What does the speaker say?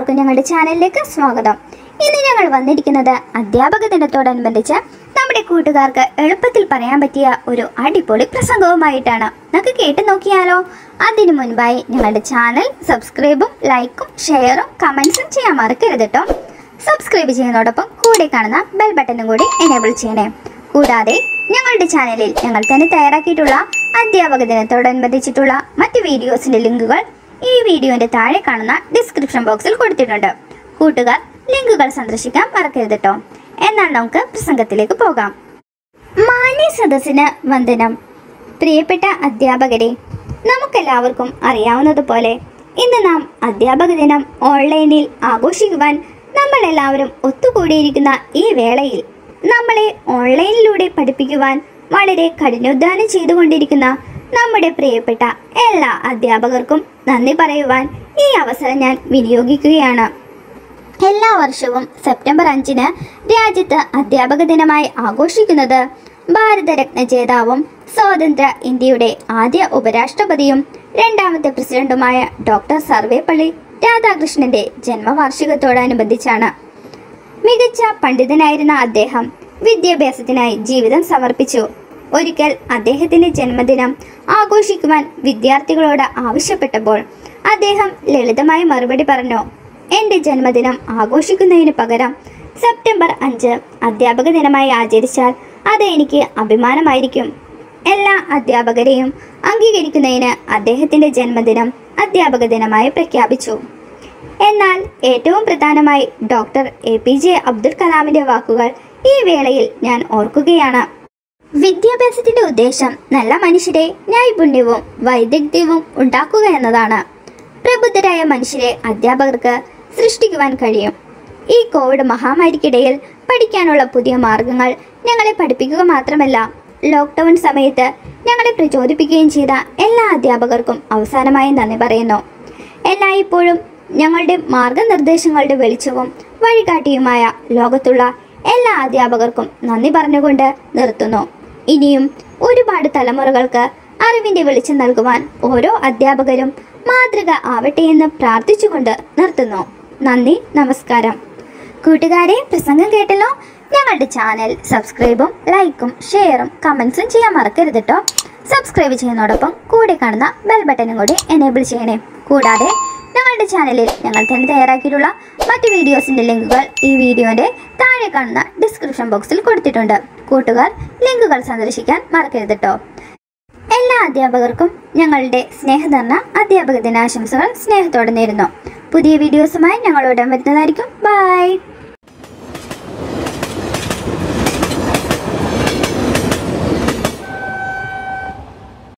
എല്ലാവർക്കും ഞങ്ങളുടെ ചാനലിലേക്ക് സ്വാഗതം ഇന്ന് ഞങ്ങൾ വന്നിരിക്കുന്നത് അധ്യാപക ദിനത്തോടനുബന്ധിച്ച് നമ്മുടെ കൂട്ടുകാർക്ക് എളുപ്പത്തിൽ പറയാൻ പറ്റിയ ഒരു അടിപൊളി പ്രസംഗവുമായിട്ടാണ് നമുക്ക് കേട്ടു നോക്കിയാലോ അതിനു മുൻപായി ഞങ്ങളുടെ ചാനൽ സബ്സ്ക്രൈബും ലൈക്കും ഷെയറും കമൻസും ചെയ്യാൻ മറക്കരുത് കേട്ടോ സബ്സ്ക്രൈബ് ചെയ്യുന്നതോടൊപ്പം കൂടെ കാണുന്ന ബെൽ ബട്ടണും കൂടി എനേബിൾ ചെയ്യണേ കൂടാതെ ഞങ്ങളുടെ ചാനലിൽ ഞങ്ങൾ തന്നെ തയ്യാറാക്കിയിട്ടുള്ള അധ്യാപക ദിനത്തോടനുബന്ധിച്ചിട്ടുള്ള മറ്റ് വീഡിയോസിന്റെ ലിങ്കുകൾ ഈ വീഡിയോന്റെ താഴെ കാണുന്ന ഡിസ്ക്രിപ്ഷൻ ബോക്സിൽ കൊടുത്തിട്ടുണ്ട് കൂട്ടുകാർ ലിങ്കുകൾ സന്ദർശിക്കാൻ മറക്കരുത് കേട്ടോ എന്നാൽ നമുക്ക് പ്രസംഗത്തിലേക്ക് പോകാം മാന്യ സദസ്സിന് വന്ദനം പ്രിയപ്പെട്ട അധ്യാപകരെ നമുക്കെല്ലാവർക്കും അറിയാവുന്നതുപോലെ ഇന്ന് നാം അധ്യാപക ദിനം ഓൺലൈനിൽ ആഘോഷിക്കുവാൻ നമ്മൾ എല്ലാവരും ഒത്തുകൂടിയിരിക്കുന്ന ഈ വേളയിൽ നമ്മളെ ഓൺലൈനിലൂടെ പഠിപ്പിക്കുവാൻ വളരെ കഠിനാധ്വാനം ചെയ്തുകൊണ്ടിരിക്കുന്ന നമ്മുടെ പ്രിയപ്പെട്ട എല്ലാ അധ്യാപകർക്കും നന്ദി പറയുവാൻ ഈ അവസരം ഞാൻ വിനിയോഗിക്കുകയാണ് എല്ലാ വർഷവും സെപ്റ്റംബർ അഞ്ചിന് രാജ്യത്ത് അധ്യാപക ദിനമായി ആഘോഷിക്കുന്നത് ഭാരതരത്ന ജേതാവും സ്വതന്ത്ര ഇന്ത്യയുടെ ആദ്യ ഉപരാഷ്ട്രപതിയും രണ്ടാമത്തെ പ്രസിഡന്റുമായ ഡോക്ടർ സർവേപ്പള്ളി രാധാകൃഷ്ണന്റെ ജന്മവാർഷികത്തോടനുബന്ധിച്ചാണ് മികച്ച പണ്ഡിതനായിരുന്ന അദ്ദേഹം വിദ്യാഭ്യാസത്തിനായി ജീവിതം സമർപ്പിച്ചു ഒരിക്കൽ അദ്ദേഹത്തിന്റെ ജന്മദിനം ആഘോഷിക്കുവാൻ വിദ്യാർത്ഥികളോട് ആവശ്യപ്പെട്ടപ്പോൾ അദ്ദേഹം ലളിതമായി മറുപടി പറഞ്ഞു എൻ്റെ ജന്മദിനം ആഘോഷിക്കുന്നതിന് പകരം സെപ്റ്റംബർ അഞ്ച് അധ്യാപക ദിനമായി ആചരിച്ചാൽ അത് എനിക്ക് അഭിമാനമായിരിക്കും എല്ലാ അധ്യാപകരെയും അംഗീകരിക്കുന്നതിന് അദ്ദേഹത്തിന്റെ ജന്മദിനം അധ്യാപക ദിനമായി പ്രഖ്യാപിച്ചു എന്നാൽ ഏറ്റവും പ്രധാനമായി doctor A P J Abdul കലാമിന്റെ വാക്കുകൾ ഈ വേളയിൽ ഞാൻ ഓർക്കുകയാണ് വിദ്യാഭ്യാസത്തിന്റെ ഉദ്ദേശം നല്ല മനുഷ്യരെ നൈപുണ്യവും വൈദഗ്ധ്യവും ഉണ്ടാക്കുക എന്നതാണ് പ്രബുദ്ധരായ മനുഷ്യരെ അധ്യാപകർക്ക് സൃഷ്ടിക്കുവാൻ കഴിയും ഈ കോവിഡ് മഹാമാരിക്കിടയിൽ പഠിക്കാനുള്ള പുതിയ മാർഗങ്ങൾ ഞങ്ങളെ പഠിപ്പിക്കുക മാത്രമല്ല ലോക്ക്ഡൗൺ സമയത്ത് ഞങ്ങളെ പ്രചോദിപ്പിക്കുകയും ചെയ്ത എല്ലാ അധ്യാപകർക്കും അവസാനമായി നന്ദി പറയുന്നു എല്ലായ്പ്പോഴും ഞങ്ങളുടെ മാർഗനിർദ്ദേശങ്ങളുടെ വെളിച്ചവും വഴികാട്ടിയുമായ ലോകത്തുള്ള എല്ലാ അധ്യാപകർക്കും നന്ദി പറഞ്ഞുകൊണ്ട് നിർത്തുന്നു ഇനിയും ഒരുപാട് തലമുറകൾക്ക് അറിവിന്റെ വെളിച്ചം നൽകുവാൻ ഓരോ അധ്യാപകരും മാതൃക ആവട്ടെ എന്ന് പ്രാർത്ഥിച്ചുകൊണ്ട് നിർത്തുന്നു നന്ദി നമസ്കാരം കൂട്ടുകാരെ പ്രസംഗം കേട്ടല്ലോ ഞങ്ങളുടെ ചാനൽ സബ്സ്ക്രൈബും ലൈക്കും ഷെയറും കമൻസും ചെയ്യാൻ മറക്കരുത് കേട്ടോ സബ്സ്ക്രൈബ് ചെയ്യുന്നതോടൊപ്പം കൂടെ കാണുന്ന ബെൽ ബട്ടണും കൂടി എനേബിൾ ചെയ്യണേ കൂടാതെ ഞങ്ങളുടെ ചാനലിൽ ഞങ്ങൾ തന്നെ തയ്യാറാക്കിയിട്ടുള്ള മറ്റ് വീഡിയോസിൻ്റെ ലിങ്കുകൾ ഈ വീഡിയോയുടെ താഴെ കാണുന്ന ഡിസ്ക്രിപ്ഷൻ ബോക്സിൽ കൊടുത്തിട്ടുണ്ട് കൂട്ടുകാർ ലിങ്കുകൾ സന്ദർശിക്കാൻ മറക്കരുത് കേട്ടോ എല്ലാ അധ്യാപകർക്കും ഞങ്ങളുടെ സ്നേഹധർണ അധ്യാപക ദിനാശംസകൾ സ്നേഹത്തോടെ നേരുന്നു പുതിയ വീഡിയോസുമായി ഞങ്ങളോട് വരുന്നതായിരിക്കും ബൈ